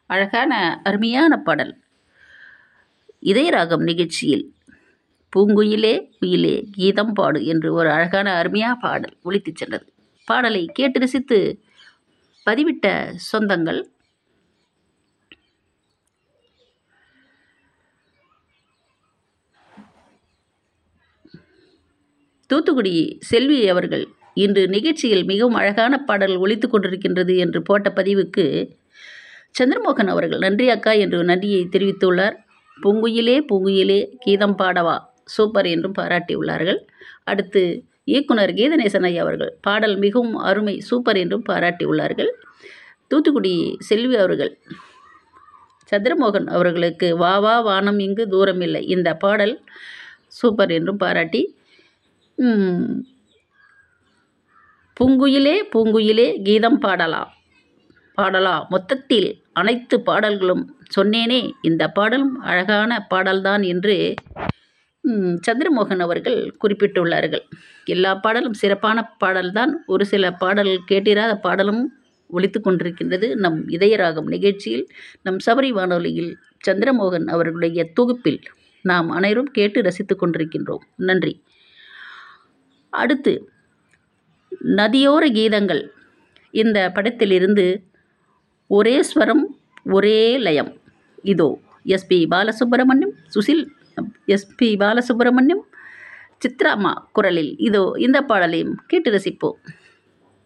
அழகான அருமையான பாடல் இதயராகம் நிகழ்ச்சியில் பூங்குயிலே குயிலே கீதம் பாடு என்று ஒரு அழகான அருமையான பாடல் ஒலித்துச் சென்றது பாடலை கேட்டு ரசித்து பதிவிட்ட சொந்தங்கள் தூத்துக்குடி செல்வி அவர்கள் இன்று நிகழ்ச்சியில் மிகவும் அழகான பாடல் ஒலித்து கொண்டிருக்கின்றது என்று போட்ட பதிவுக்கு சந்திரமோகன் அவர்கள் நன்றி அக்கா என்று நன்றியை தெரிவித்துள்ளார் பூங்குயிலே பூங்குயிலே கீதம் பாடவா சூப்பர் என்றும் பாராட்டியுள்ளார்கள் அடுத்து இயக்குனர் கீதநேசன் ஐயா அவர்கள் பாடல் மிகவும் அருமை சூப்பர் என்றும் பாராட்டியுள்ளார்கள் தூத்துக்குடி செல்வி அவர்கள் சந்திரமோகன் அவர்களுக்கு வா வா வானம் இங்கு தூரமில்லை இந்த பாடல் சூப்பர் என்றும் பாராட்டி ம், பூங்குயிலே பூங்குயிலே கீதம் பாடலாம் பாடலா மொத்தத்தில் அனைத்து பாடல்களும் சொன்னேனே இந்த பாடலும் அழகான பாடல்தான் என்று ம், சந்திரமோகன் அவர்கள் குறிப்பிட்டுள்ளார்கள் எல்லா பாடலும் சிறப்பான பாடல்தான் ஒரு சில பாடல் கேட்டிராத பாடலும் ஒலித்து கொண்டிருக்கின்றது நம் இதயராகம் நிகழ்ச்சியில் நம் சபரி வானொலியில் சந்திரமோகன் அவர்களுடைய தொகுப்பில் நாம் அனைவரும் கேட்டு ரசித்துக் கொண்டிருக்கின்றோம் நன்றி அடுத்து நதியோர கீதங்கள் இந்த படத்திலிருந்து ஒரே ஸ்வரம் ஒரே லயம் இதோ எஸ்பி பாலசுப்ரமணியம் சுசில் எஸ்பி பாலசுப்ரமணியம் சித்ராமா குரலில் இதோ இந்த பாடலையும் கேட்டு ரசிப்போம்